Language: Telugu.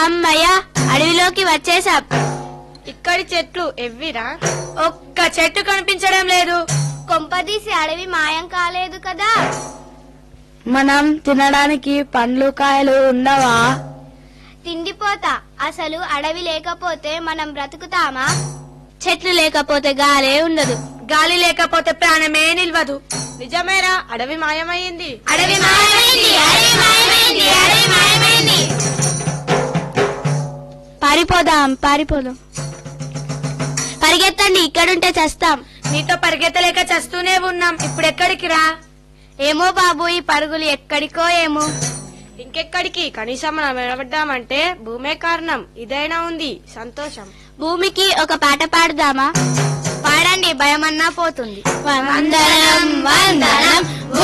అమ్మయ్య అడవిలోకి వచ్చేసాం ఇక్కడి చెట్లు ఎవ్విరా ఒక్క చెట్టు కనిపించడం లేదు కొంపదీసి అడవి మాయం కాలేదు కదా మనం తినడానికి పండ్లు కాయలు ఉండవా తిండిపోతా అసలు అడవి లేకపోతే మనం బ్రతుకుతామా చెట్లు లేకపోతే గాలే ఉండదు గాలి లేకపోతే ప్రాణమే నిల్వదు నిజమేరా అడవి మాయమైంది అడవి మాయమైంది అడవి మాయమైంది అడవి మాయమైంది పారిపోదాం పారిపోదాం పరిగెత్తండి ఇక్కడుంటే చస్తాం నీతో పరిగెత్తలేక చస్తూనే ఉన్నాం ఇప్పుడు ఎక్కడికి రా ఏమో బాబు ఈ పరుగులు ఎక్కడికో ఏమో ఇంకెక్కడికి కనీసం మనం నిలబడ్డామంటే భూమే కారణం ఇదైనా ఉంది సంతోషం భూమికి ఒక పాట పాడుదామా పాడండి భయమన్నా పోతుంది వందనం వందనం